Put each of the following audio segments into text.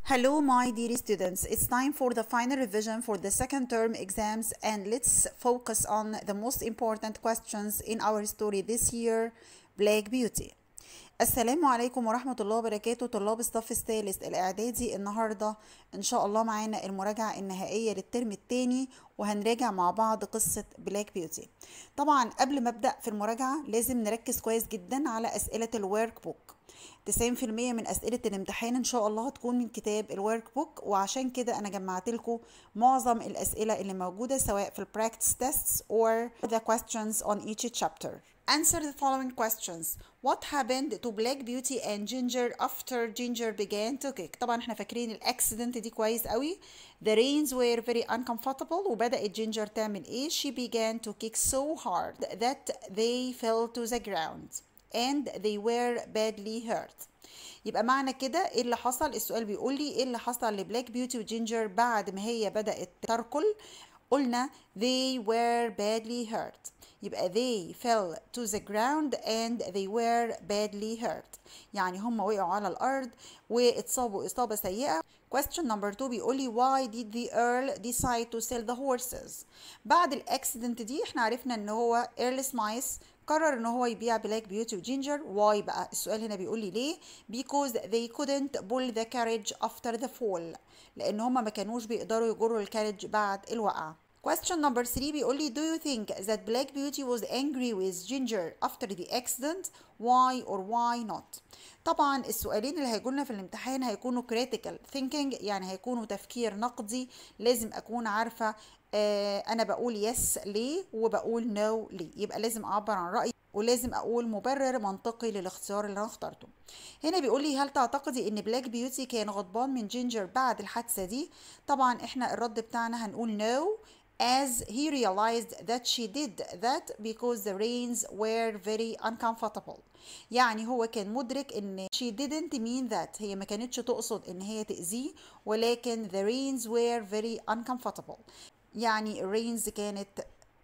Hello, my dear students. It's time for the final revision for the second term exams, and let's focus on the most important questions in our story this year Black Beauty. السلام عليكم ورحمة الله وبركاته طلاب الصف الثالث الإعدادي النهاردة إن شاء الله معانا المراجعة النهائية للترم الثاني وهنراجع مع بعض قصة بلاك بيوتي طبعا قبل ما أبدأ في المراجعة لازم نركز كويس جدا على أسئلة الورك بوك 90% من أسئلة الامتحان إن شاء الله هتكون من كتاب الورك بوك وعشان كده أنا جمعت لكم معظم الأسئلة اللي موجودة سواء في البراكتس tests or the questions on each chapter. Answer the following questions. What happened to Black Beauty and Ginger after Ginger began to kick؟ طبعا احنا فاكرين الاكسيدنت دي كويس قوي. The rains were very uncomfortable وبدأت جينجر تعمل ايه؟ She began to kick so hard that they fell to the ground. and they were badly hurt يبقى معنى كده ايه اللي حصل السؤال بيقول لي ايه اللي حصل لبلاك بيوتي وجينجر بعد ما هي بدأت تركل قلنا they were badly hurt يبقى they fell to the ground and they were badly hurt يعني هم وقعوا على الأرض واتصابوا إصابة سيئة question number two بيقول لي why did the earl decide to sell the horses بعد الاكسيدنت دي احنا عرفنا ان هو earl سمايس قرر ان هو يبيع بلاك بيوتي وجينجر واي بقى السؤال هنا بيقول لي ليه because they couldn't pull the carriage after the fall لان هما ما كانوش بيقدروا يجروا الكاريج بعد الوقعه Question number 3 بيقول لي Do you think that Black Beauty was angry with Ginger after the accident? Why or why not? طبعا السؤالين اللي هيجولنا في الامتحان هيكونوا critical thinking يعني هيكونوا تفكير نقدي لازم أكون عارفة آه أنا بقول يس ليه وبقول نو no ليه يبقى لازم أعبر عن رأيي ولازم أقول مبرر منطقي للاختيار اللي أنا اخترته هنا بيقول لي هل تعتقدي ان بلاك بيوتي كان غضبان من جينجر بعد الحادثة دي طبعا احنا الرد بتاعنا هنقول no as he realized that she did that because the rains were very uncomfortable يعني هو كان مدرك ان she didn't mean that هي ما كانتش تقصد ان هي تأذيه ولكن the rains were very uncomfortable يعني الرينز كانت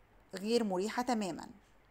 غير مريحة تماما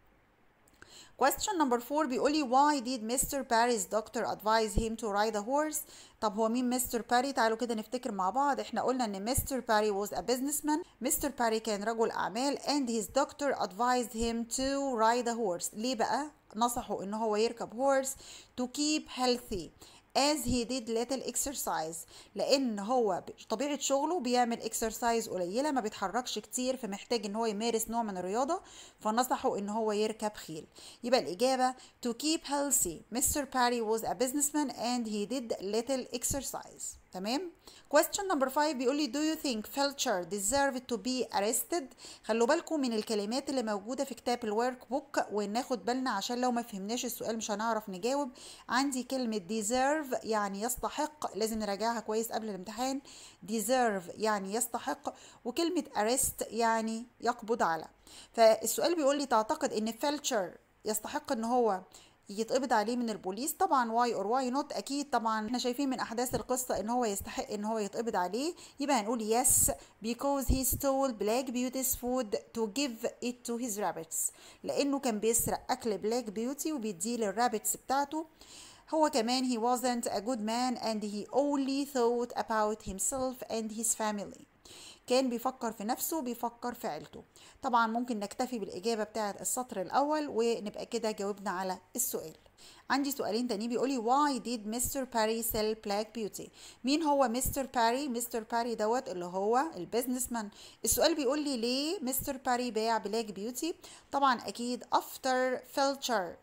Question number 4 بيقول لي why did Mr. Barry's doctor advise him to ride a horse طب هو مين مستر باري تعالوا كده نفتكر مع بعض احنا قلنا ان مستر باري was a businessman مستر باري كان رجل اعمال and his doctor advised him to ride a horse ليه بقى نصحه ان هو يركب horse to keep healthy as he did little exercise لان هو طبيعه شغله بيعمل exercise قليله ما بيتحركش كتير فمحتاج ان هو يمارس نوع من الرياضه فنصحه ان هو يركب خيل يبقى الاجابه to keep healthy Mr. Parry was a businessman and he did little exercise تمام question number 5 بيقول لي do you think Felcher deserved to be arrested خلوا بالكم من الكلمات اللي موجودة في كتاب الورك بوك وناخد بالنا عشان لو ما فهمناش السؤال مش هنعرف نجاوب عندي كلمة deserve يعني يستحق لازم نراجعها كويس قبل الامتحان deserve يعني يستحق وكلمة arrest يعني يقبض على فالسؤال بيقول لي تعتقد ان فيلتشر يستحق ان هو يتقبض عليه من البوليس طبعا واي اور واي نوت اكيد طبعا احنا شايفين من احداث القصه ان هو يستحق ان هو يتقبض عليه يبقى هنقول يس because he stole black beauty's food to give it to his rabbits لانه كان بيسرق اكل بلاك بيوتي وبيديه للرابتس بتاعته هو كمان he wasn't a good man and he only thought about himself and his family كان بيفكر في نفسه بيفكر في عيلته طبعا ممكن نكتفي بالإجابة بتاعة السطر الأول ونبقى كده جاوبنا على السؤال عندي سؤالين تانيين بيقولي why did Mr. Parry sell Black Beauty مين هو مستر باري مستر باري دوت اللي هو البيزنس مان السؤال بيقول لي ليه مستر باري باع بلاك بيوتي طبعا اكيد after Felcher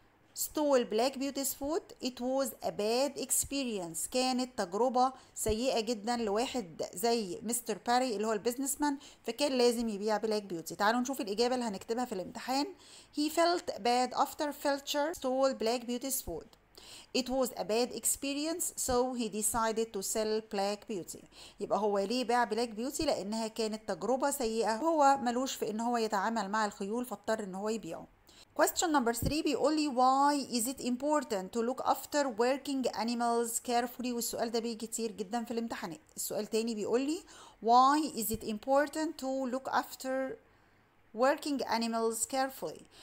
stole Black Beauty's food it was a bad experience كانت تجربة سيئة جدا لواحد زي مستر باري اللي هو البيزنس مان فكان لازم يبيع بلاك بيوتي تعالوا نشوف الإجابة اللي هنكتبها في الامتحان he felt bad after Felcher stole Black Beauty's food It was a bad experience so he decided to sell Black Beauty يبقى هو ليه باع بلاك بيوتي لأنها كانت تجربة سيئة هو ملوش في إن هو يتعامل مع الخيول فاضطر إن هو يبيعه Question number 3 بيقول لي why is it important to look after working animals carefully والسؤال ده بيجي كتير جدا في الامتحانات السؤال تاني بيقول لي why is it important to look after working animals carefully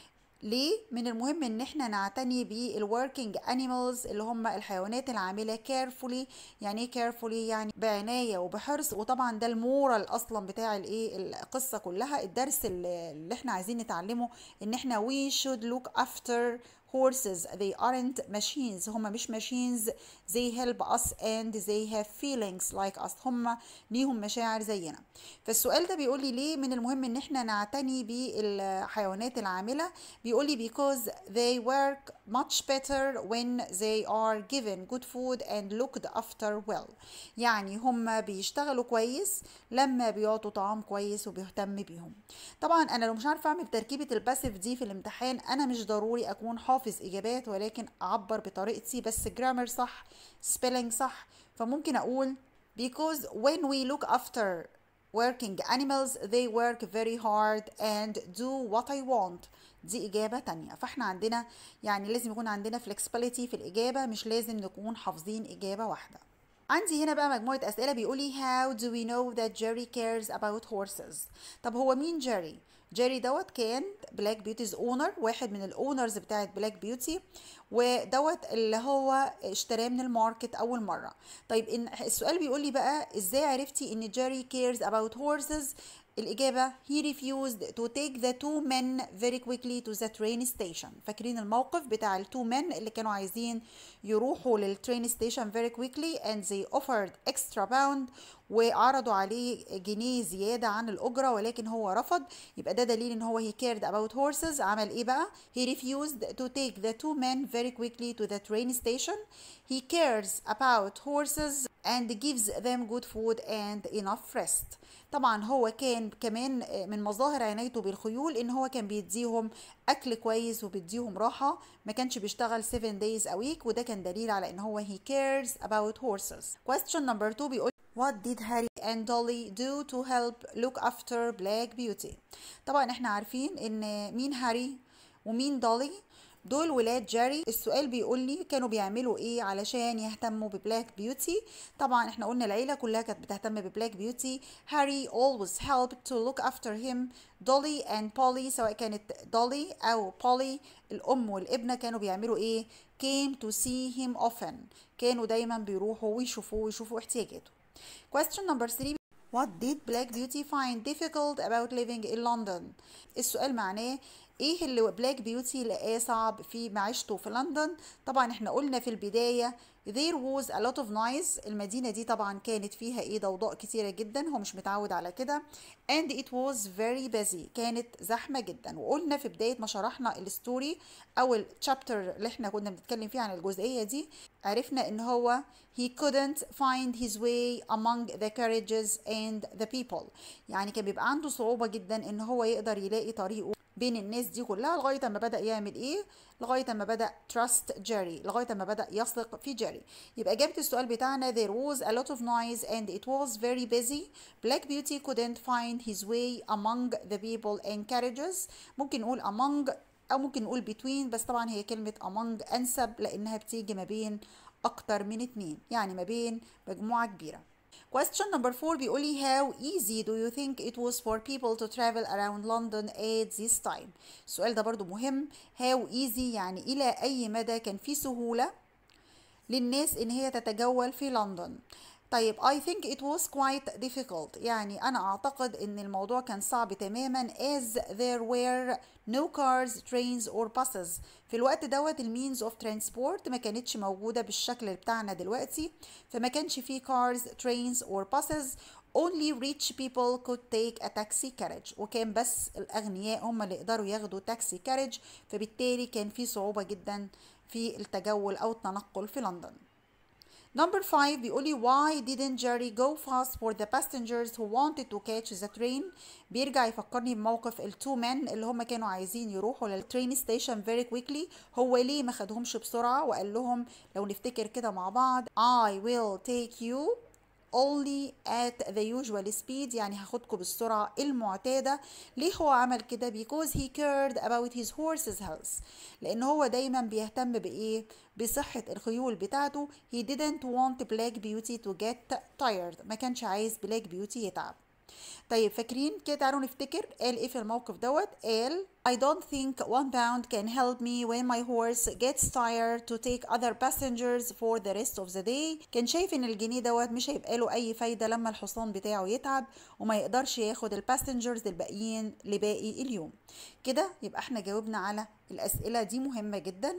ليه من المهم ان احنا نعتني بالوركينج انيمالز اللي هم الحيوانات العامله carefully يعني ايه carefully يعني بعنايه وبحرص وطبعا ده المورال اصلا بتاع الايه القصه كلها الدرس اللي احنا عايزين نتعلمه ان احنا we should look after horses they aren't machines هم مش machines they help us and they have feelings like us هم ليهم مشاعر زينا فالسؤال ده بيقول لي ليه من المهم ان احنا نعتني بالحيوانات العاملة بيقول لي because they work much better when they are given good food and looked after well يعني هم بيشتغلوا كويس لما بيعطوا طعام كويس وبيهتم بيهم طبعا انا لو مش عارفه اعمل تركيبه الباسيف دي في الامتحان انا مش ضروري اكون حافظ اجابات ولكن اعبر بطريقتي بس جرامر صح spelling صح فممكن اقول because when we look after working animals they work very hard and do what I want دي إجابة تانية فإحنا عندنا يعني لازم يكون عندنا flexibility في الإجابة مش لازم نكون حافظين إجابة واحدة عندي هنا بقى مجموعة أسئلة بيقولي how do we know that Jerry cares about horses طب هو مين جيري؟ جيري دوت كان بلاك بيوتيز اونر واحد من الاونرز بتاعت بلاك بيوتي ودوت اللي هو اشتراه من الماركت اول مره طيب إن السؤال بيقول لي بقى ازاي عرفتي ان جيري cares about horses الإجابة he refused to take the two men very quickly to the train station فاكرين الموقف بتاع ال two men اللي كانوا عايزين يروحوا للترين station very quickly and they offered extra pound وعرضوا عليه جنيه زيادة عن الأجرة ولكن هو رفض يبقى ده دليل إن هو he cared about horses عمل إيه بقى؟ he refused to take the two men very quickly to the train station he cares about horses and gives them good food and enough rest طبعا هو كان كمان من مظاهر عنايته بالخيول ان هو كان بيديهم اكل كويس وبيديهم راحه ما كانش بيشتغل 7 days a week وده كان دليل على ان هو he cares about horses question number 2 بيقول What did Harry and Dolly do to help look after Black Beauty؟ طبعا احنا عارفين ان مين هاري ومين دولي دول ولاد جاري السؤال بيقول لي كانوا بيعملوا ايه علشان يهتموا ببلاك بيوتي طبعا احنا قلنا العيله كلها كانت بتهتم ببلاك بيوتي هاري always helped to look after him دولي and بولي سواء كانت دولي او بولي الام والابنه كانوا بيعملوا ايه came to see him often كانوا دايما بيروحوا ويشوفوه ويشوفوا احتياجاته question number 3 What did Black Beauty find difficult about living in London؟ السؤال معناه ايه اللي بلاك بيوتي لقاه صعب في معيشته في لندن طبعا احنا قلنا في البداية there was a lot of noise المدينة دي طبعا كانت فيها ايه ضوضاء كتيرة جدا هو مش متعود على كده and it was very busy كانت زحمة جدا وقلنا في بداية ما شرحنا الستوري او الشابتر اللي احنا كنا بنتكلم فيه عن الجزئية دي عرفنا ان هو he couldn't find his way among the carriages and the people يعني كان بيبقى عنده صعوبة جدا ان هو يقدر يلاقي طريقه بين الناس دي كلها لغايه ما بدا يعمل ايه لغايه ما بدا trust جيري لغايه ما بدا يثق في جيري يبقى اجابه السؤال بتاعنا there was a lot of noise and it was very busy black beauty couldn't find his way among the people and carriages ممكن نقول among او ممكن نقول between بس طبعا هي كلمه among انسب لانها بتيجي ما بين اكتر من اتنين يعني ما بين مجموعه كبيره Question number four بيقول لي how easy do you think it was for people to travel around London at this time السؤال ده برضو مهم how easy يعني إلى أي مدى كان في سهولة للناس إن هي تتجول في لندن طيب I think it was quite difficult يعني أنا أعتقد إن الموضوع كان صعب تماما as there were no cars, trains or buses في الوقت دوت المينز اوف ترانسبورت ما كانتش موجودة بالشكل بتاعنا دلوقتي فما كانش فيه cars, trains or buses only rich people could take a taxi carriage وكان بس الأغنياء هم اللي يقدروا ياخدوا تاكسي كاريج فبالتالي كان في صعوبة جدا في التجول أو التنقل في لندن Number 5 بيقول لي why didn't Jerry go fast for the passengers who wanted to catch the train بيرجع يفكرني بموقف التو men اللي هم كانوا عايزين يروحوا للترين ستيشن very quickly هو ليه ما خدهمش بسرعة وقال لهم لو نفتكر كده مع بعض I will take you only at the usual speed يعني هاخدكم بالسرعة المعتادة ليه هو عمل كده because he cared about his horse's health لأن هو دايما بيهتم بإيه بصحة الخيول بتاعته he didn't want black beauty to get tired ما كانش عايز black beauty يتعب طيب فاكرين كده تعالوا نفتكر قال ايه في الموقف دوت قال I don't think one pound can help me when my horse gets tired to take other passengers for the rest of the day كان شايف ان الجنيه دوت مش هيبقى له اي فايدة لما الحصان بتاعه يتعب وما يقدرش ياخد الباسنجرز الباقيين لباقي اليوم كده يبقى احنا جاوبنا على الاسئلة دي مهمة جدا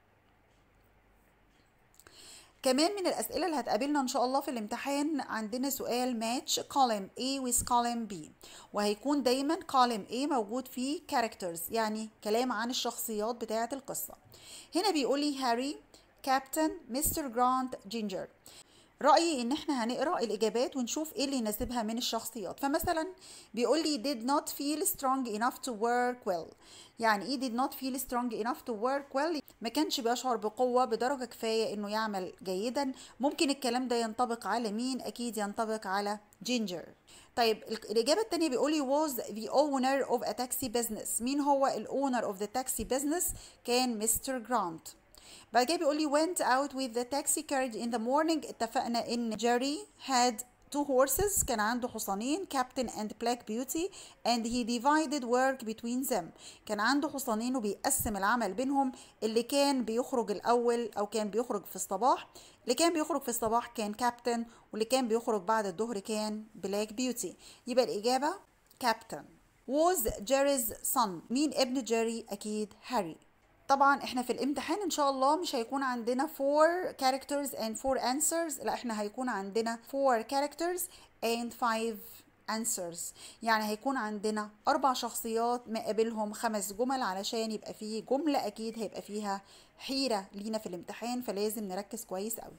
كمان من الأسئلة اللي هتقابلنا إن شاء الله في الامتحان عندنا سؤال match column A with column B وهيكون دايما column A موجود فيه characters يعني كلام عن الشخصيات بتاعة القصة هنا بيقول لي هاري كابتن مستر جرانت جينجر رأيي إن إحنا هنقرأ الإجابات ونشوف إيه اللي يناسبها من الشخصيات فمثلا بيقول لي did not feel strong enough to work well يعني إيه did not feel strong enough to work well ما كانش بيشعر بقوة بدرجة كفاية إنه يعمل جيدا ممكن الكلام ده ينطبق على مين أكيد ينطبق على جينجر طيب الإجابة التانية بيقول لي was the owner of a taxi business مين هو ال owner of the taxi business كان مستر جرانت بعد كده بيقول لي went out with the taxi carriage in the morning اتفقنا ان جيري had two horses كان عنده حصانين captain and black beauty and he divided work between them كان عنده حصانين وبيقسم العمل بينهم اللي كان بيخرج الاول او كان بيخرج في الصباح اللي كان بيخرج في الصباح كان كابتن واللي كان بيخرج بعد الظهر كان بلاك بيوتي يبقى الاجابه كابتن was Jerry's son مين ابن جيري اكيد هاري طبعا احنا في الامتحان ان شاء الله مش هيكون عندنا 4 characters and 4 answers لا احنا هيكون عندنا 4 characters and 5 answers يعني هيكون عندنا اربع شخصيات مقابلهم خمس جمل علشان يبقى فيه جملة اكيد هيبقى فيها حيرة لينا في الامتحان فلازم نركز كويس قوي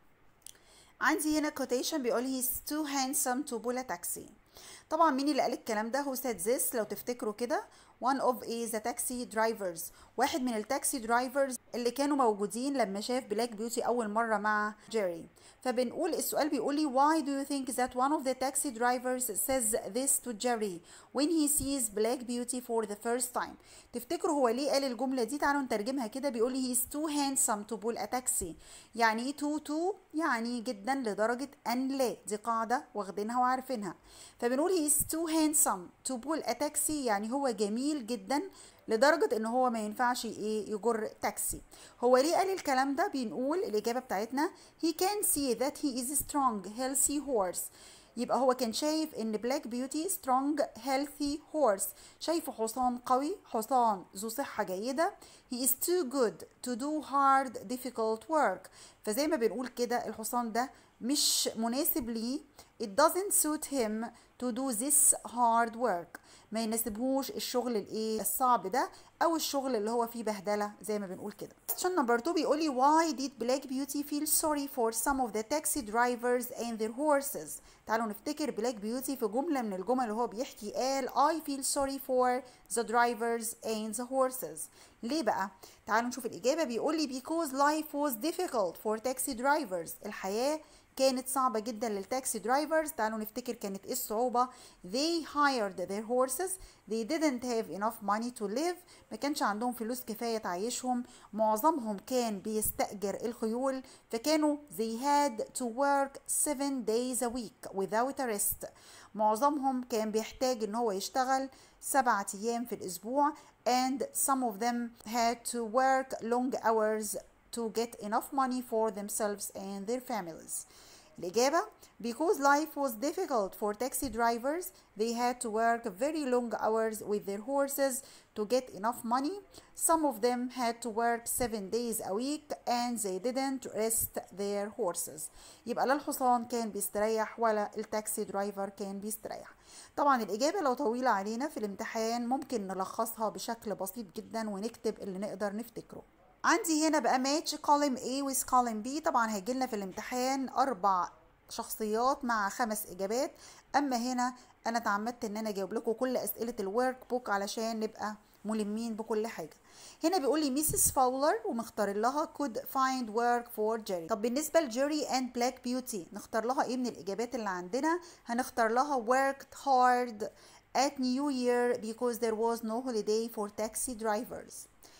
عندي هنا quotation بيقول he's too handsome to pull a taxi طبعا مين اللي قال الكلام ده هو said this لو تفتكروا كده one of is the taxi drivers واحد من التاكسي درايفرز اللي كانوا موجودين لما شاف بلاك بيوتي اول مره مع جيري فبنقول السؤال بيقول لي why do you think that one of the taxi drivers says this to Jerry when he sees black beauty for the first time تفتكروا هو ليه قال الجمله دي تعالوا نترجمها كده بيقول لي he's too handsome to pull a taxi يعني ايه تو تو يعني جدا لدرجه ان لا دي قاعده واخدينها وعارفينها فبنقول he's too handsome to pull a taxi يعني هو جميل جدا لدرجة ان هو ما ينفعش ايه يجر تاكسي هو ليه قال الكلام ده بنقول الاجابة بتاعتنا he can see that he is strong healthy horse يبقى هو كان شايف ان بلاك بيوتي سترونج هيلثي هورس شايفه حصان قوي حصان ذو صحة جيدة he is too good to do hard difficult work فزي ما بنقول كده الحصان ده مش مناسب ليه it doesn't suit him to do this hard work ما يناسبهوش الشغل الايه الصعب ده او الشغل اللي هو فيه بهدله زي ما بنقول كده question number 2 بيقول لي why did black beauty feel sorry for some of the taxi drivers and their horses تعالوا نفتكر بلاك بيوتي في جملة من الجمل اللي هو بيحكي قال I feel sorry for the drivers and the horses ليه بقى؟ تعالوا نشوف الإجابة بيقول لي because life was difficult for taxi drivers الحياة كانت صعبة جدا للتاكسي درايفرز تعالوا نفتكر كانت ايه الصعوبة they hired their horses they didn't have enough money to live ما كانش عندهم فلوس كفاية تعيشهم معظمهم كان بيستأجر الخيول فكانوا they had to work seven days a week without a rest معظمهم كان بيحتاج ان هو يشتغل سبعة ايام في الاسبوع and some of them had to work long hours to get enough money for themselves and their families الإجابة because life was difficult for taxi drivers they had to work very long hours with their horses to get enough money some of them had to work seven days a week and they didn't rest their horses يبقى لا الحصان كان بيستريح ولا التاكسي درايفر كان بيستريح طبعا الإجابة لو طويلة علينا في الامتحان ممكن نلخصها بشكل بسيط جدا ونكتب اللي نقدر نفتكره عندي هنا بقى ماتش column A with column B طبعا هيجي لنا في الامتحان أربع شخصيات مع خمس إجابات أما هنا أنا تعمدت إن أنا أجاوب لكم كل أسئلة الورك بوك علشان نبقى ملمين بكل حاجة هنا بيقول لي ميسيس فاولر ومختار لها could find work for Jerry طب بالنسبة لجيري and Black Beauty نختار لها ايه من الإجابات اللي عندنا هنختار لها worked hard at New Year because there was no holiday for taxi drivers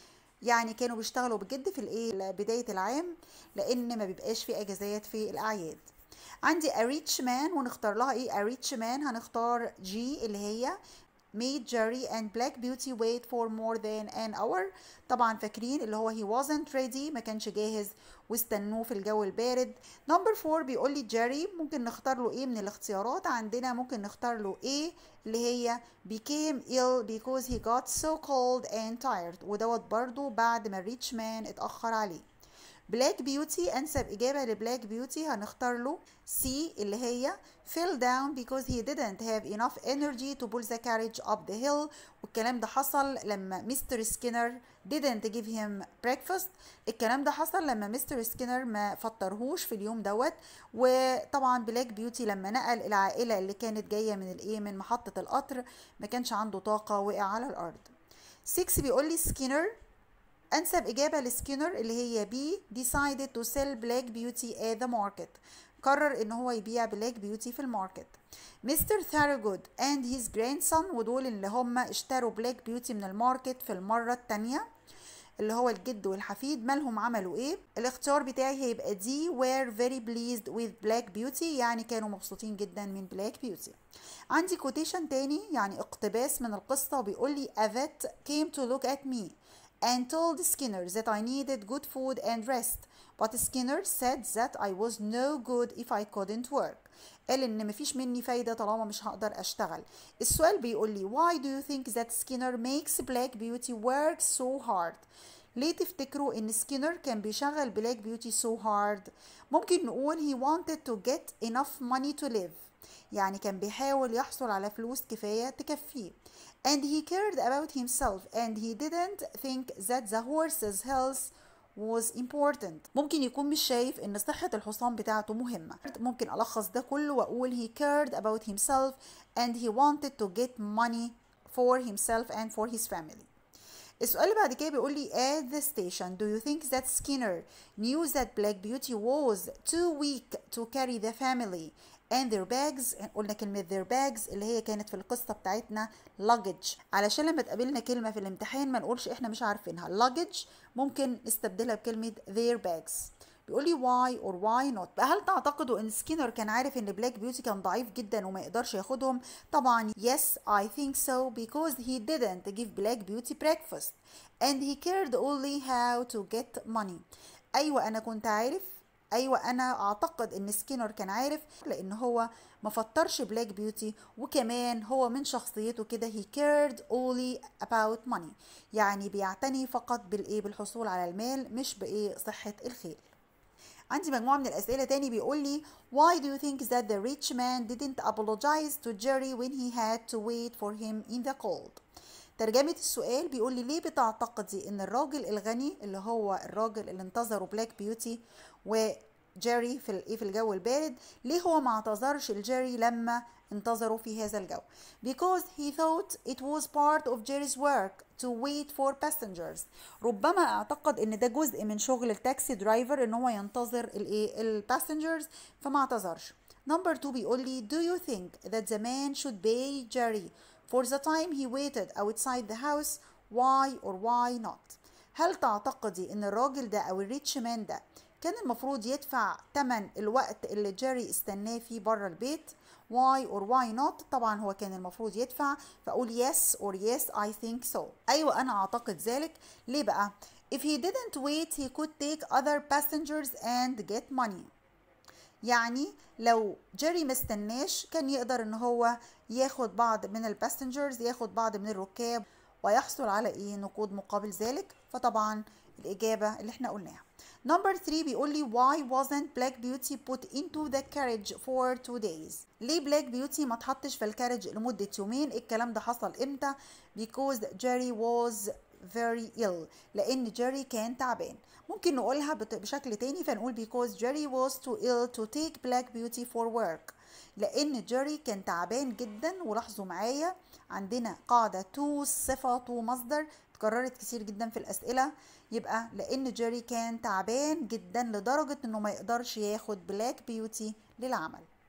يعني كانوا بيشتغلوا بجد في الايه بدايه العام لان ما بيبقاش في اجازات في الاعياد عندي a rich man ونختار لها ايه a rich man هنختار جي اللي هي made Jerry and Black Beauty wait for more than an hour طبعا فاكرين اللي هو he wasn't ready ما كانش جاهز واستنوه في الجو البارد نمبر 4 بيقول لي جيري ممكن نختار له ايه من الاختيارات عندنا ممكن نختار له ايه اللي هي became ill because he got so cold and tired ودوت برضو بعد ما الريتش مان اتأخر عليه بلاك بيوتي انسب اجابه لبلاك بيوتي هنختار له سي اللي هي fell down because he didn't have enough energy to pull the carriage up the hill والكلام ده حصل لما مستر سكينر didn't give him breakfast الكلام ده حصل لما مستر سكينر ما فطرهوش في اليوم دوت وطبعا بلاك بيوتي لما نقل العائله اللي كانت جايه من الايه من محطه القطر ما كانش عنده طاقه وقع على الارض 6 بيقول لي سكينر أنسب إجابة لسكينر اللي هي بي decided to sell black beauty at the market قرر إن هو يبيع بلاك بيوتي في الماركت مستر ثارجود and his grandson ودول اللي هم اشتروا بلاك بيوتي من الماركت في المرة التانية اللي هو الجد والحفيد مالهم عملوا ايه الاختيار بتاعي هيبقى دي were very pleased with black beauty يعني كانوا مبسوطين جدا من black beauty عندي quotation تاني يعني اقتباس من القصة وبيقول لي a vet came to look at me and told Skinner that I needed good food and rest but Skinner said that I was no good if I couldn't work قال ان مفيش مني فايدة طالما مش هقدر اشتغل السؤال بيقول لي why do you think that Skinner makes black beauty work so hard ليه تفتكروا ان سكينر كان بيشغل بلاك بيوتي so hard ممكن نقول he wanted to get enough money to live يعني كان بيحاول يحصل على فلوس كفاية تكفيه and he cared about himself and he didn't think that the horse's health was important ممكن يكون مش شايف ان صحة الحصان بتاعته مهمة ممكن ألخص ده كله وأقول he cared about himself and he wanted to get money for himself and for his family السؤال اللي بعد كده بيقول لي at the station do you think that Skinner knew that Black Beauty was too weak to carry the family and their bags قلنا كلمة their bags اللي هي كانت في القصة بتاعتنا luggage علشان لما تقابلنا كلمة في الامتحان ما نقولش احنا مش عارفينها luggage ممكن نستبدلها بكلمة their bags بيقول لي why or why not هل تعتقدوا ان سكينر كان عارف ان بلاك بيوتي كان ضعيف جدا وما يقدرش ياخدهم طبعا yes I think so because he didn't give black beauty breakfast and he cared only how to get money ايوه انا كنت عارف ايوه انا اعتقد ان سكينر كان عارف لان هو ما فطرش بلاك بيوتي وكمان هو من شخصيته كده he cared only about money يعني بيعتني فقط بالايه بالحصول على المال مش بايه صحه الخيل عندي مجموعة من الأسئلة تاني بيقول لي Why do you think that the rich man didn't apologize to Jerry when he had to wait for him in the cold ترجمة السؤال بيقول لي ليه بتعتقدي ان الراجل الغني اللي هو الراجل اللي انتظره بلاك بيوتي وجيري في الايه في الجو البارد ليه هو ما اعتذرش لجيري لما انتظروا في هذا الجو because he thought it was part of Jerry's work to wait for passengers ربما اعتقد ان ده جزء من شغل التاكسي درايفر ان هو ينتظر الايه الباسنجرز فما اعتذرش نمبر 2 بيقول لي do you think that the man should pay Jerry for the time he waited outside the house why or why not هل تعتقدي ان الراجل ده او الريتش مان ده كان المفروض يدفع تمن الوقت اللي جيري استناه فيه بره البيت why or why not طبعا هو كان المفروض يدفع فاقول yes or yes I think so ايوه انا اعتقد ذلك ليه بقى if he didn't wait he could take other passengers and get money يعني لو جيري مستناش كان يقدر ان هو ياخد بعض من الباسنجرز ياخد بعض من الركاب ويحصل على ايه نقود مقابل ذلك فطبعا الاجابه اللي احنا قلناها نمبر 3 بيقول لي why wasn't black beauty put into the carriage for two days ليه black beauty ما اتحطش في الكارج لمده يومين الكلام ده حصل امتى because Jerry was very ill لان جيري كان تعبان ممكن نقولها بشكل تاني فنقول because Jerry was too ill to take black beauty for work لان جيري كان تعبان جدا ولاحظوا معايا عندنا قاعدة تو صفة تو مصدر اتكررت كتير جدا في الأسئلة يبقى لأن جيري كان تعبان جدا لدرجة إنه ما يقدرش ياخد بلاك بيوتي للعمل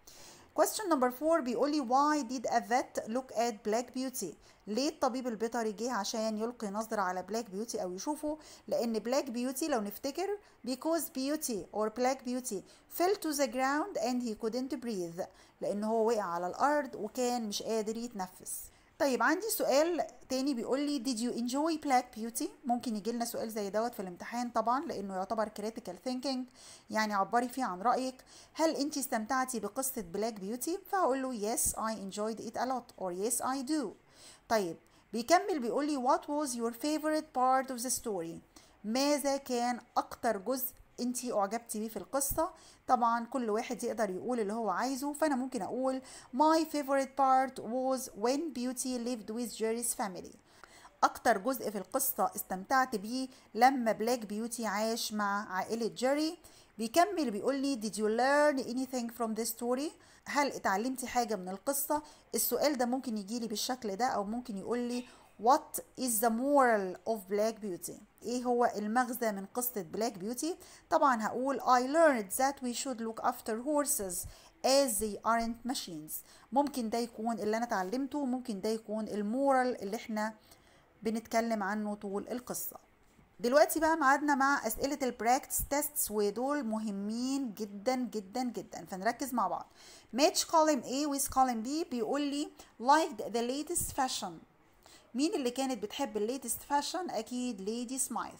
question number 4 بيقول لي why did a vet look at black beauty ليه الطبيب البيطري جه عشان يلقي نظرة على black beauty أو يشوفه لأن black beauty لو نفتكر because beauty or black beauty fell to the ground and he couldn't breathe لأن هو وقع على الأرض وكان مش قادر يتنفس طيب عندي سؤال تاني بيقول لي did you enjoy black beauty ممكن يجي لنا سؤال زي دوت في الامتحان طبعا لانه يعتبر critical thinking يعني عبري فيه عن رايك هل انت استمتعتي بقصه black beauty فهقول له yes I enjoyed it a lot or yes I do طيب بيكمل بيقول لي what was your favorite part of the story ماذا كان اكتر جزء انت اعجبتي بيه في القصه طبعا كل واحد يقدر يقول اللي هو عايزه فانا ممكن اقول my favorite part was when beauty lived with Jerry's family اكتر جزء في القصه استمتعت بيه لما بلاك بيوتي عاش مع عائله جيري بيكمل بيقول لي did you learn anything from this story هل اتعلمتي حاجه من القصه السؤال ده ممكن يجي لي بالشكل ده او ممكن يقول لي What is the moral of Black Beauty؟ ايه هو المغزى من قصة Black Beauty؟ طبعا هقول I learned that we should look after horses as they aren't machines ممكن ده يكون اللي انا اتعلمته ممكن ده يكون المورال اللي احنا بنتكلم عنه طول القصة دلوقتي بقى معادنا مع اسئلة البراكتس تيستس ودول مهمين جدا جدا جدا فنركز مع بعض match column A with column B بيقول لي liked the latest fashion مين اللي كانت بتحب الليتست فاشن اكيد ليدي سمايث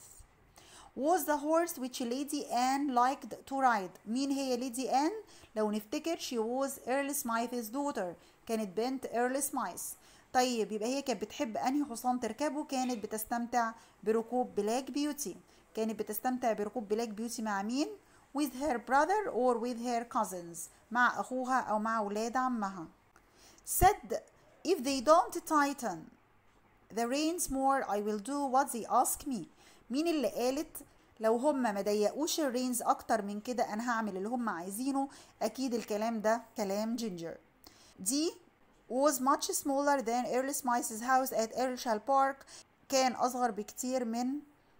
was the horse which Lady Anne liked to ride مين هي ليدي آن لو نفتكر she was Earl Smythe's daughter كانت بنت Earl Smythe طيب يبقى هي كانت بتحب انهي حصان تركبه كانت بتستمتع بركوب بلاك بيوتي كانت بتستمتع بركوب بلاك بيوتي مع مين with her brother or with her cousins مع اخوها او مع ولاد عمها said if they don't tighten the reins more I will do what they ask me مين اللي قالت لو هم ما ضيقوش الرينز اكتر من كده انا هعمل اللي هم عايزينه اكيد الكلام ده كلام جينجر دي was much smaller than Earl Smythe's house at Earlshall Park كان اصغر بكتير من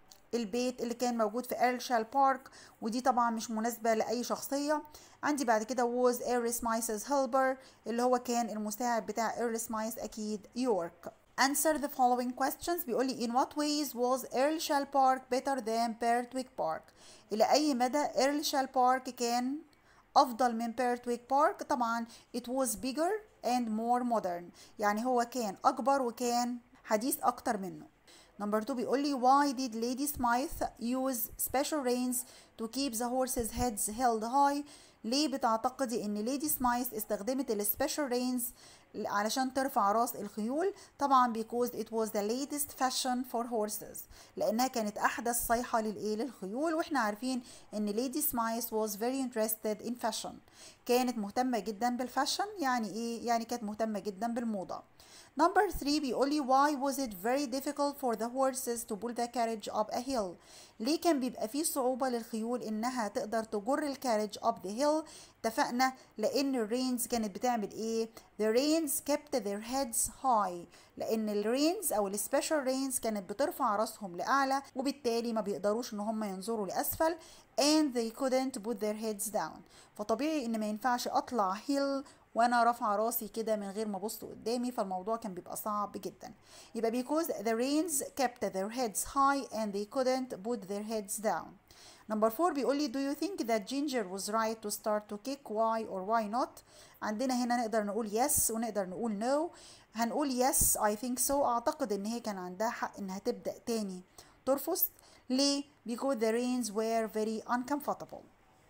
البيت اللي كان موجود في ايرلشال بارك ودي طبعا مش مناسبة لأي شخصية عندي بعد كده was Earl Smythe's helper اللي هو كان المساعد بتاع Earl Smythe أكيد يورك Answer the following questions بيقول لي in what ways was Earlshall Park better than Pertwee Park إلى أي مدى Earlshall Park كان أفضل من Pertwee Park طبعا it was bigger and more modern يعني هو كان أكبر وكان حديث أكتر منه Number 2 بيقول لي why did Lady Smythe use special reins to keep the horses heads held high ليه بتعتقدي ان ليدي سمايث استخدمت السبيشال رينز علشان ترفع راس الخيول طبعا because it was the latest fashion for horses لانها كانت احدث صيحه للايه للخيول واحنا عارفين ان ليدي سمايث was very interested in fashion كانت مهتمه جدا بالفاشن يعني ايه يعني كانت مهتمه جدا بالموضه Number 3 بيقول لي why was it very difficult for the horses to pull the carriage up a hill ليه كان بيبقى فيه صعوبة للخيول إنها تقدر تجر الكاريج up the hill اتفقنا لأن الرينز كانت بتعمل إيه the reins kept their heads high لأن الرينز أو السبيشال رينز كانت بترفع راسهم لأعلى وبالتالي ما بيقدروش إن هم ينظروا لأسفل and they couldn't put their heads down فطبيعي إن ما ينفعش أطلع hill وانا رافعه راسي كده من غير ما ابص قدامي فالموضوع كان بيبقى صعب جدا يبقى because the reins kept their heads high and they couldn't put their heads down number four بيقول لي do you think that Ginger was right to start to kick why or why not عندنا هنا نقدر نقول yes ونقدر نقول no هنقول yes I think so اعتقد ان هي كان عندها حق انها تبدأ تاني ترفض ليه because the reins were very uncomfortable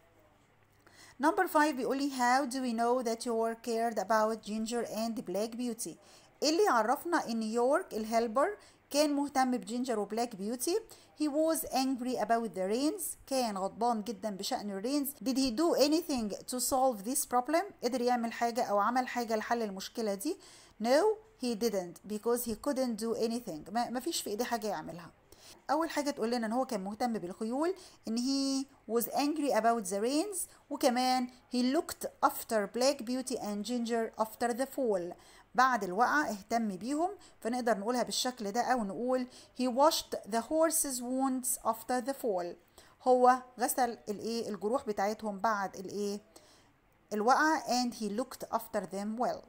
Number 5 بيقول لي how do we know that you cared about Ginger and Black Beauty ايه اللي يعرفنا ان يورك الهيلبر كان مهتم بجينجر وبلاك بيوتي he was angry about the rains كان غضبان جدا بشأن الرينز did he do anything to solve this problem قدر يعمل حاجة او عمل حاجة لحل المشكلة دي no he didn't because he couldn't do anything ما فيش في ايديه حاجة يعملها اول حاجه تقول لنا ان هو كان مهتم بالخيول ان he was angry about the rains وكمان he looked after black beauty and ginger after the fall بعد الوقعة اهتم بيهم فنقدر نقولها بالشكل ده او نقول he washed the horses wounds after the fall هو غسل الايه الجروح بتاعتهم بعد الايه الوقعة and he looked after them well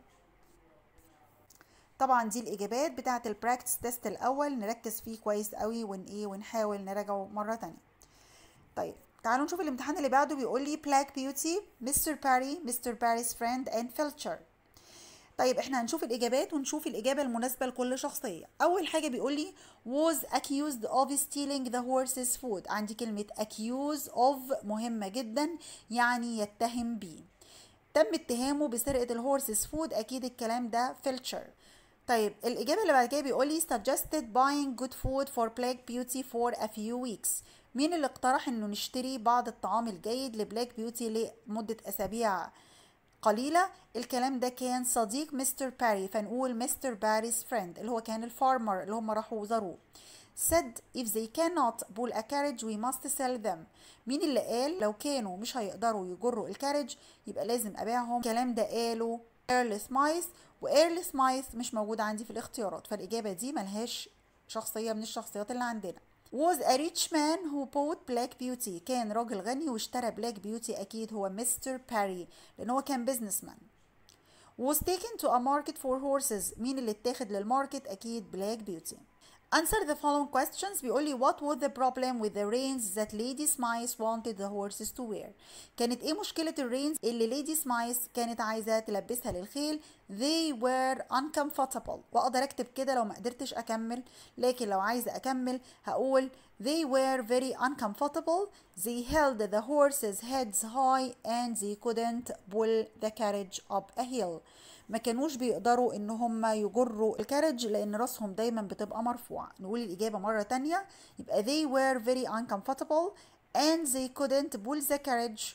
طبعا دي الاجابات بتاعه البراكتس تيست الاول نركز فيه كويس قوي ون ايه ونحاول نراجعه مره تانية طيب تعالوا نشوف الامتحان اللي بعده بيقول لي بلاك بيوتي مستر باري مستر باري's فريند اند فيلتشر طيب احنا هنشوف الاجابات ونشوف الاجابه المناسبه لكل شخصيه اول حاجه بيقول لي was accused of stealing the horse's food عندي كلمه accuse of مهمه جدا يعني يتهم بيه تم اتهامه بسرقه الهورسز فود اكيد الكلام ده فيلتشر طيب الإجابة اللي بعد كده بيقول لي suggested buying good food for Black Beauty for a few weeks مين اللي اقترح انه نشتري بعض الطعام الجيد لبلاك بيوتي لمدة أسابيع قليلة الكلام ده كان صديق مستر باري فنقول مستر باري's friend اللي هو كان الفارمر اللي هم راحوا زاروه said if they cannot pull a carriage we must sell them مين اللي قال لو كانوا مش هيقدروا يجروا الكارج يبقى لازم أبيعهم الكلام ده قاله ايرل سمايث وايرل سمايث مش موجود عندي في الاختيارات فالإجابة دي ملهاش شخصية من الشخصيات اللي عندنا was a rich man who bought black beauty كان راجل غني واشترى black beauty أكيد هو مستر باري لأن هو كان businessman was taken to a market for horses مين اللي اتاخد للماركت أكيد black beauty Answer the following questions بيقول لي what was the problem with the reins that Lady Smythe wanted the horses to wear كانت ايه مشكلة الرينز اللي Lady Smythe كانت عايزة تلبسها للخيل they were uncomfortable واقدر اكتب كده لو ما قدرتش اكمل لكن لو عايزة اكمل هقول they were very uncomfortable they held the horses heads high and they couldn't pull the carriage up a hill ما كانوش بيقدروا ان هم يجروا الكارج لان راسهم دايما بتبقى مرفوعة نقول الاجابة مرة تانية يبقى they were very uncomfortable and they couldn't pull the carriage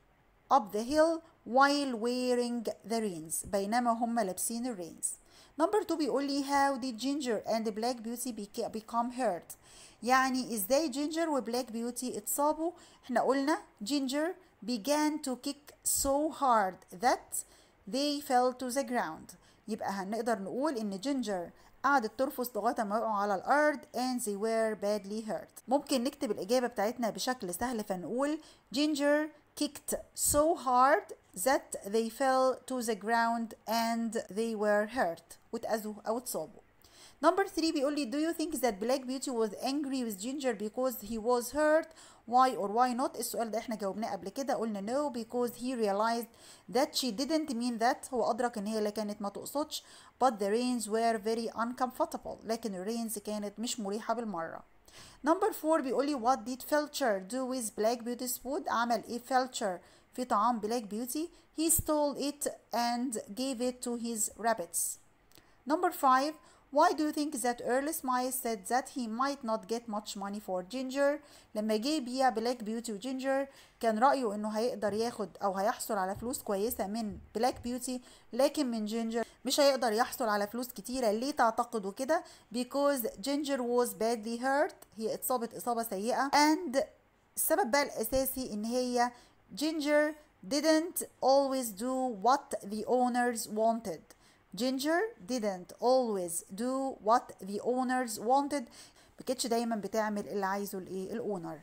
up the hill while wearing the reins بينما هم لابسين الرينز نمبر 2 بيقول لي how did ginger and black beauty become hurt يعني ازاي جينجر وبلاك بيوتي اتصابوا احنا قلنا جينجر began to kick so hard that they fell to the ground يبقى هنقدر نقول ان جينجر قعدت ترفس لغايه ما وقعوا على الارض and they were badly hurt ممكن نكتب الاجابه بتاعتنا بشكل سهل فنقول جينجر kicked so hard that they fell to the ground and they were hurt واتأذوا او اتصابوا Number 3 بيقول لي do you think that Black Beauty was angry with Ginger because he was hurt why or why not السؤال ده احنا جاوبناه قبل كده قلنا no because he realized that she didn't mean that هو أدرك إن هي اللي كانت ما تقصدش but the reins were very uncomfortable لكن الرينز كانت مش مريحة بالمرة Number 4 بيقول لي what did Felcher do with Black Beauty's food عمل ايه Felcher في طعام Black Beauty he stole it and gave it to his rabbits Number 5 Why do you think that Earl Smythe said that he might not get much money for Ginger لما جه يبيع بلاك بيوتي وجينجر كان رأيه انه هيقدر ياخد او هيحصل على فلوس كويسة من بلاك بيوتي لكن من جينجر مش هيقدر يحصل على فلوس كتيرة ليه تعتقدوا كده because Ginger was badly hurt هي اتصابت اصابة سيئة and السبب بقى الاساسي ان هي Ginger didn't always do what the owners wanted Ginger didn't always do what the owners wanted ما كانتش دايما بتعمل اللي عايزه الايه الاونر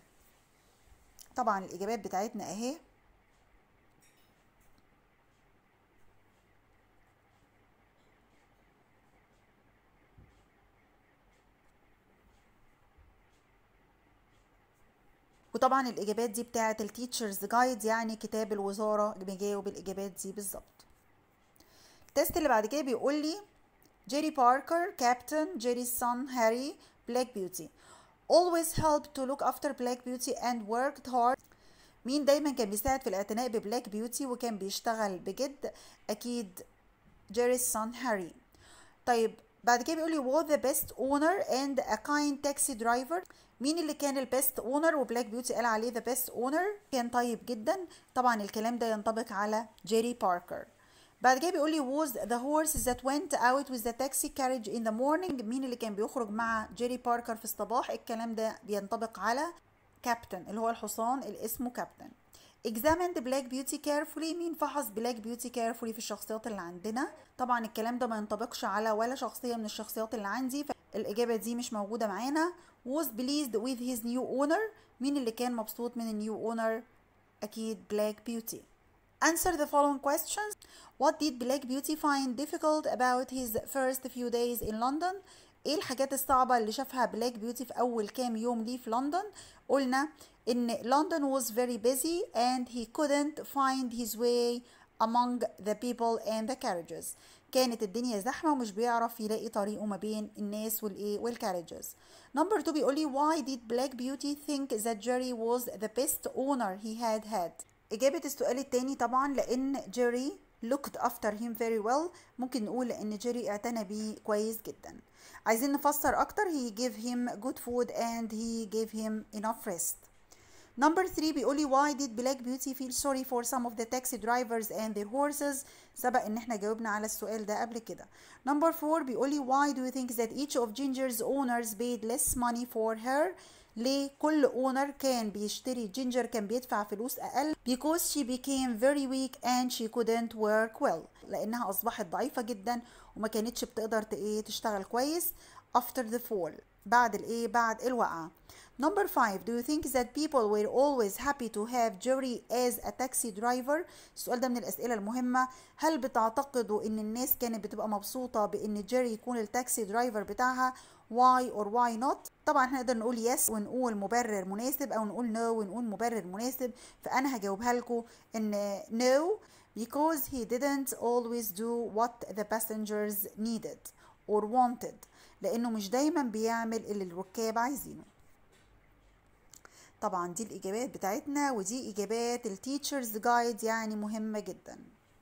طبعا الاجابات بتاعتنا اهي وطبعا الاجابات دي بتاعه التيتشرز جايد يعني كتاب الوزاره بيجاوب الاجابات دي بالظبط التست اللي بعد كده بيقول لي جيري باركر كابتن جيري سون هاري بلاك بيوتي always helped to look after black beauty and worked hard مين دايما كان بيساعد في الاعتناء ببلاك بيوتي وكان بيشتغل بجد اكيد جيري سون هاري طيب بعد كده بيقول لي was the best owner and a kind taxi driver مين اللي كان البيست اونر وبلاك بيوتي قال عليه ذا بيست اونر كان طيب جدا طبعا الكلام ده ينطبق على جيري باركر بعد كده بيقول لي was the horse that went out with the taxi carriage in the morning مين اللي كان بيخرج مع جيري باركر في الصباح الكلام ده بينطبق على كابتن اللي هو الحصان اللي اسمه كابتن examined black beauty carefully مين فحص black beauty carefully في الشخصيات اللي عندنا طبعا الكلام ده ما ينطبقش على ولا شخصية من الشخصيات اللي عندي فالإجابة دي مش موجودة معانا was pleased with his new owner مين اللي كان مبسوط من النيو owner أكيد black beauty Answer the following questions. What did Black Beauty find difficult about his first few days in London? ايه الحاجات الصعبة اللي شافها بلاك بيوتي في أول كام يوم ليه في لندن؟ قلنا إن London was very busy and he couldn't find his way among the people and the carriages. كانت الدنيا زحمة ومش بيعرف يلاقي طريقه ما بين الناس والإيه والكاريجز. Number two بيقول لي why did Black Beauty think that Jerry was the best owner he had had؟ إجابة السؤال التاني طبعا لأن جيري looked after him very well ممكن نقول لأن جيري اعتنى بيه كويس جدا. عايزين نفسر أكتر he gave him good food and he gave him enough rest. Number three بيقولي why did Black Beauty feel sorry for some of the taxi drivers and their horses سبق ان احنا جاوبنا على السؤال ده قبل كده. Number four بيقولي why do you think that each of Ginger's owners paid less money for her ليه كل اونر كان بيشتري جينجر كان بيدفع فلوس اقل because she became very weak and she couldn't work well لانها اصبحت ضعيفه جدا وما كانتش بتقدر ايه تشتغل كويس after the fall بعد الايه بعد الوقعه Number five, do you think that people were always happy to have Jerry as a taxi driver? السؤال ده من الأسئلة المهمة. هل بتعتقدوا إن الناس كانت بتبقى مبسوطة بإن جيري يكون التاكسي درايفر بتاعها؟ why or why not طبعا احنا نقدر نقول yes ونقول مبرر مناسب او نقول no ونقول مبرر مناسب فانا هجاوبها لكم ان no because he didn't always do what the passengers needed or wanted لانه مش دايما بيعمل اللي الركاب عايزينه طبعا دي الاجابات بتاعتنا ودي اجابات التيتشرز جايد يعني مهمه جدا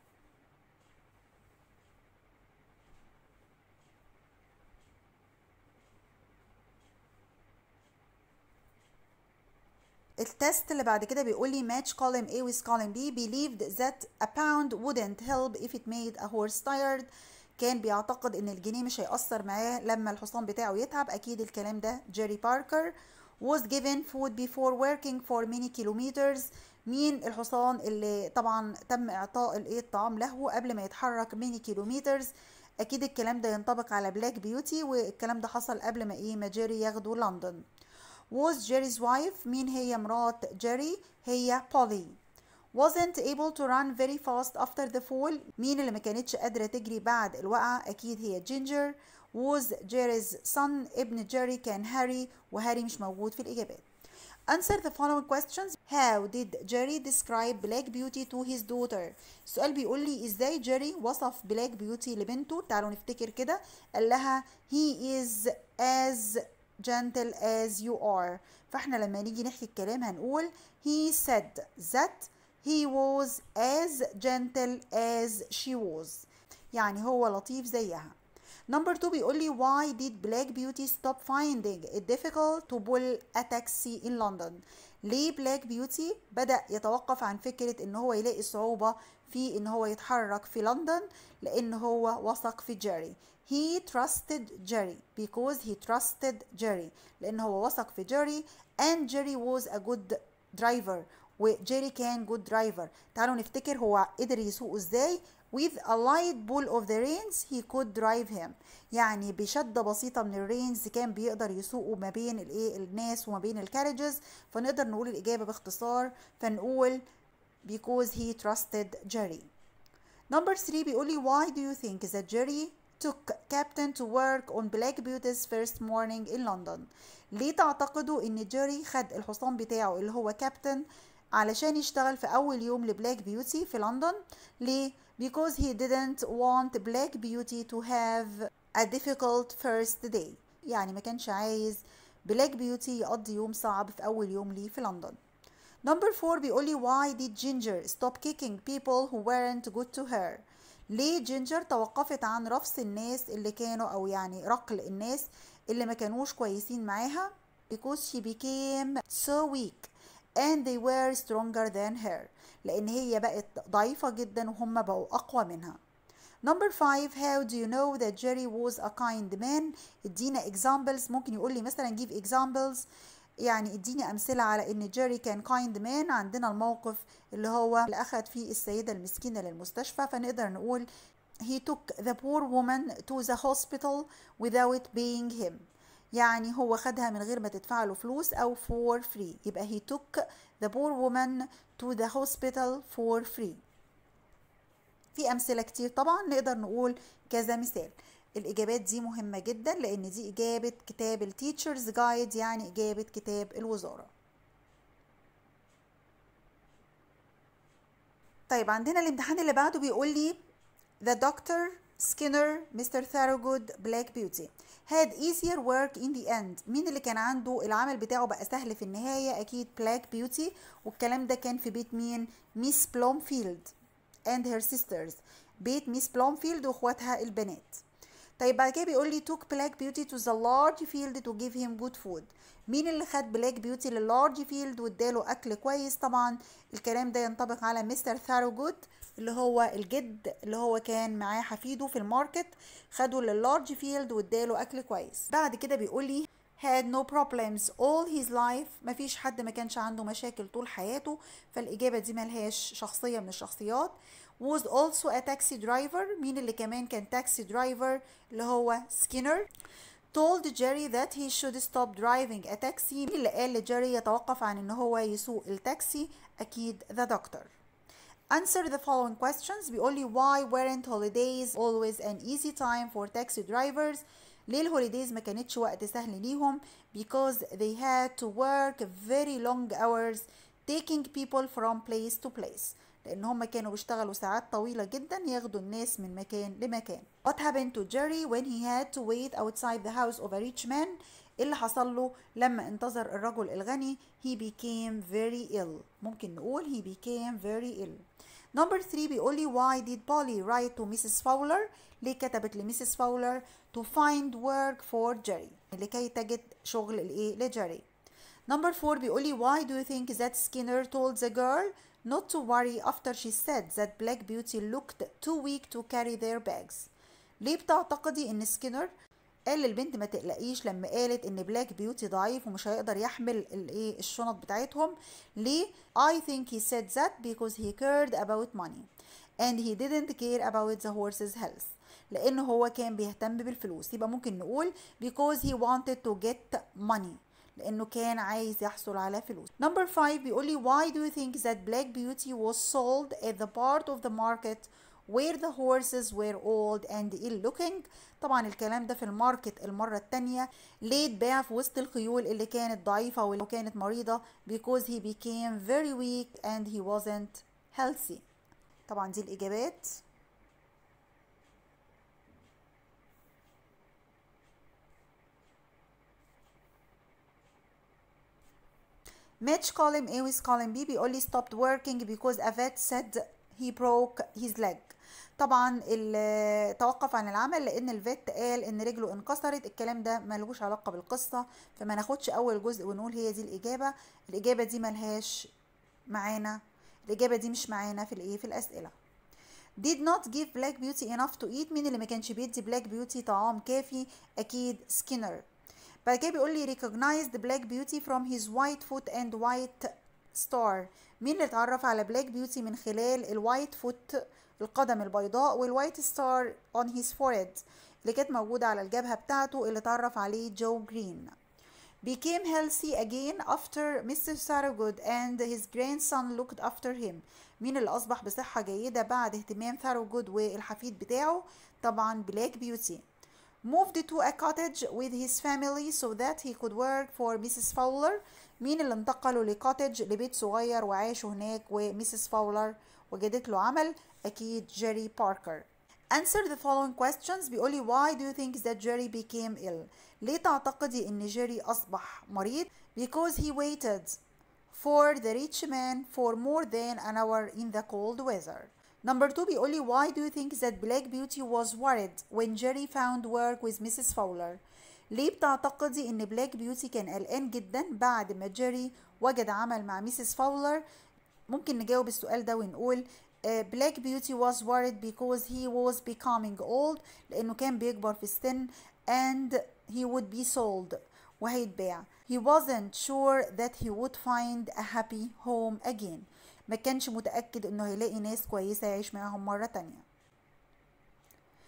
التست اللي بعد كده بيقول لي match column A with column B believed that a pound wouldn't help if it made a horse tired كان بيعتقد ان الجنيه مش هيأثر معاه لما الحصان بتاعه يتعب اكيد الكلام ده جيري باركر was given food before working for many kilometers مين الحصان اللي طبعا تم اعطاء الايه الطعام له قبل ما يتحرك ميني كيلومترز اكيد الكلام ده ينطبق على بلاك بيوتي والكلام ده حصل قبل ما ايه ما جيري ياخدوا لندن was Jerry's wife مين هي مرات جيري هي بولي wasn't able to run very fast after the fall مين اللي ما كانتش قادرة تجري بعد الوقعة أكيد هي جينجر was Jerry's son ابن جيري كان هاري وهاري مش موجود في الإجابات Answer the following questions. How did Jerry describe Black Beauty to his daughter? السؤال بيقول لي ازاي جيري وصف بلاك بيوتي لبنته تعالوا نفتكر كده قال لها he is as gentle as you are فاحنا لما نيجي نحكي الكلام هنقول he said that he was as gentle as she was يعني هو لطيف زيها Number two بيقول لي why did Black Beauty stop finding it difficult to pull a taxi in London ليه بلاك بيوتي بدأ يتوقف عن فكرة ان هو يلاقي صعوبة في ان هو يتحرك في لندن لان هو وثق في جيري he trusted Jerry because he trusted Jerry لان هو وثق في جيري and Jerry was a good driver وجيري كان good driver تعالوا نفتكر هو قدر يسوقه ازاي with a light pull of the reins he could drive him يعني بشدة بسيطة من الرينز كان بيقدر يسوقه ما بين الايه الناس وما بين الكارجز فنقدر نقول الإجابة باختصار فنقول because he trusted Jerry number 3 بيقول لي why do you think that Jerry took Captain to work on Black Beauty's first morning in London ليه تعتقدوا ان جيري خد الحصان بتاعه اللي هو كابتن علشان يشتغل في أول يوم لبلاك بيوتي في لندن ليه؟ because he didn't want Black Beauty to have a difficult first day يعني ما كانش عايز بلاك بيوتي يقضي يوم صعب في أول يوم ليه في لندن Number 4 بيقول لي why did Ginger stop kicking people who weren't good to her ليه جينجر توقفت عن رفض الناس اللي كانوا أو يعني رقل الناس اللي ما كانوش كويسين معاها because she became so weak and they were stronger than her لأن هي بقت ضعيفة جدا وهم بقوا أقوى منها Number five, how do you know that Jerry was a kind man? ادينا examples ممكن يقول لي مثلا give examples يعني اديني أمثلة على إن جيري كان kind man عندنا الموقف اللي هو اللي أخذ فيه السيدة المسكينة للمستشفى فنقدر نقول he took the poor woman to the hospital without paying him يعني هو خدها من غير ما تدفع له فلوس أو for free يبقى he took the poor woman to the hospital for free في أمثلة كتير طبعا نقدر نقول كذا مثال الإجابات دي مهمة جدا لأن دي إجابة كتاب التيتشرز جايد يعني إجابة كتاب الوزارة طيب عندنا الامتحان اللي بعده بيقول لي The doctor Skinner Mr. Thorogood Black Beauty had easier work in the end مين اللي كان عنده العمل بتاعه بقى سهل في النهاية أكيد Black Beauty والكلام ده كان في بيت مين ميس بلومفيلد and her sisters بيت ميس بلومفيلد واخواتها البنات طيب بعد كده بيقول لي took black beauty to the large field to give him good food مين اللي خد بلاك بيوتي لللارج فيلد واداله اكل كويس طبعا الكلام ده ينطبق على مستر ثاروجود اللي هو الجد اللي هو كان معاه حفيده في الماركت خده لللارج فيلد واداله اكل كويس بعد كده بيقول لي had no problems all his life مفيش حد ما كانش عنده مشاكل طول حياته فالإجابة دي ملهاش شخصية من الشخصيات was also a taxi driver مين اللي كمان كان taxi driver اللي هو سكينر told Jerry that he should stop driving a taxi مين اللي قال لجيري يتوقف عن ان هو يسوق التاكسي اكيد the doctor Answer the following questions بيقول لي why weren't holidays always an easy time for taxi drivers ليه الهوليديز ما كانتش وقت سهل ليهم because they had to work very long hours taking people from place to place لان هم كانوا بيشتغلوا ساعات طويلة جدا ياخدوا الناس من مكان لمكان What happened to Jerry when he had to wait outside the house of a rich man اللي حصل له لما انتظر الرجل الغني he became very ill ممكن نقول he became very ill Number 3 بيقول لي why did Polly write to Mrs. Fowler ليه كتبت لميسيس فاولر to find work for Jerry لكي تجد شغل الايه لجيري Number 4 بيقول لي why do you think that Skinner told the girl not to worry after she said that Black Beauty looked too weak to carry their bags ليه بتعتقدي ان سكينر قال للبنت ما تقلقيش لما قالت ان بلاك بيوتي ضعيف ومش هيقدر يحمل الايه الشنط بتاعتهم ليه I think he said that because he cared about money and he didn't care about the horse's health لان هو كان بيهتم بالفلوس يبقى ممكن نقول because he wanted to get money لانه كان عايز يحصل على فلوس number 5 بيقول لي why do you think that black beauty was sold at the part of the market where the horses were old and ill looking طبعا الكلام ده في الماركت المرة التانية ليه اتباع في وسط الخيول اللي كانت ضعيفة واللي كانت مريضة because he became very weak and he wasn't healthy طبعا دي الإجابات Mitch column A with column B بيقول لي stopped working because a vet said he broke his leg طبعا توقف عن العمل لان الفيت قال ان رجله انكسرت الكلام ده ملوش علاقه بالقصه فما ناخدش اول جزء ونقول هي دي الاجابه الاجابه دي ملهاش معانا الاجابه دي مش معانا في الايه في الاسئله did not give black beauty enough to eat مين اللي ما كانش بيدي black beauty طعام كافي اكيد سكينر بعد كده بيقول لي recognized black beauty from his white foot and white star مين اللي اتعرف على black beauty من خلال الوايت فوت القدم البيضاء والوايت ستار on his forehead اللي كانت موجودة على الجبهة بتاعته اللي اتعرف عليه جو جرين became healthy again after Mr. Thorogood and his grandson looked after him مين اللي أصبح بصحة جيدة بعد اهتمام ثاروجود والحفيد بتاعه طبعا بلاك بيوتي moved to a cottage with his family so that he could work for Mrs. Fowler مين اللي انتقلوا لكوتج لبيت صغير وعاشوا هناك وميسيس فاولر وجدت له عمل أكيد جيري باركر Answer the following questions بيقولي why do you think that Jerry became ill ليه تعتقدي ان جيري أصبح مريض because he waited for the rich man for more than an hour in the cold weather Number two بيقولي why do you think that Black Beauty was worried when Jerry found work with Mrs. Fowler ليه بتعتقدي ان بلاك بيوتي كان قلقان جدا بعد ما جيري وجد عمل مع ميسيس فاولر ممكن نجاوب السؤال ده ونقول بلاك بيوتي was worried because he was becoming old لانه كان بيكبر في السن and he would be sold وهيتباع he wasn't sure that he would find a happy home again ما كانش متأكد انه هيلاقي ناس كويسة يعيش معاهم مرة تانية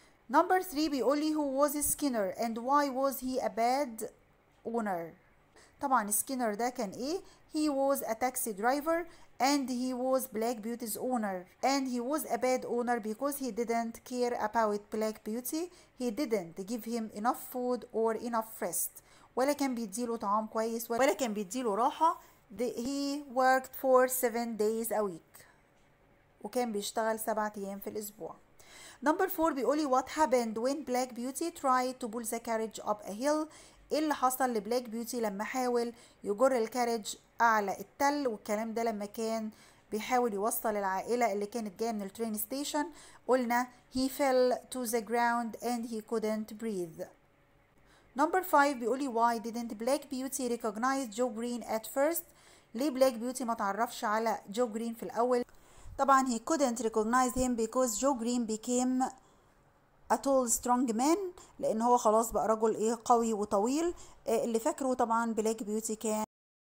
Number 3 بيقول لي who was Skinner and why was he a bad owner طبعا سكينر ده كان ايه he was a taxi driver and he was Black Beauty's owner and he was a bad owner because he didn't care about Black Beauty he didn't give him enough food or enough rest ولا كان بيديله طعام كويس ولا كان بيديله راحة he worked for seven days a week وكان بيشتغل سبعة أيام في الأسبوع Number four بيقولي what happened when Black Beauty tried to pull the carriage up a hill ايه اللي حصل لبلاك بيوتي لما حاول يجر الكاريج اعلى التل والكلام ده لما كان بيحاول يوصل العائلة اللي كانت جاية من الترين ستيشن قلنا he fell to the ground and he couldn't breathe Number 5 بيقولي why didn't Black Beauty recognize Joe Green at first ليه بلاك بيوتي ما تعرفش على جو جرين في الأول طبعا he couldn't recognize him because Joe Green became a tall strong man لأن هو خلاص بقى رجل إيه قوي وطويل اللي فاكره طبعا بلاك بيوتي كان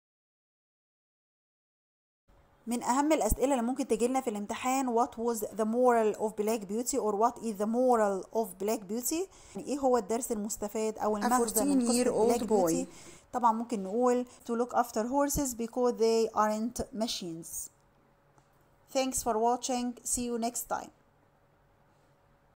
من أهم الأسئلة اللي ممكن تجيلنا في الامتحان what was the moral of black beauty or what is the moral of black beauty يعني إيه هو الدرس المستفاد أو المغزى من قصة black beauty طبعا ممكن نقول to look after horses because they aren't machines Thanks for watching. See you next time.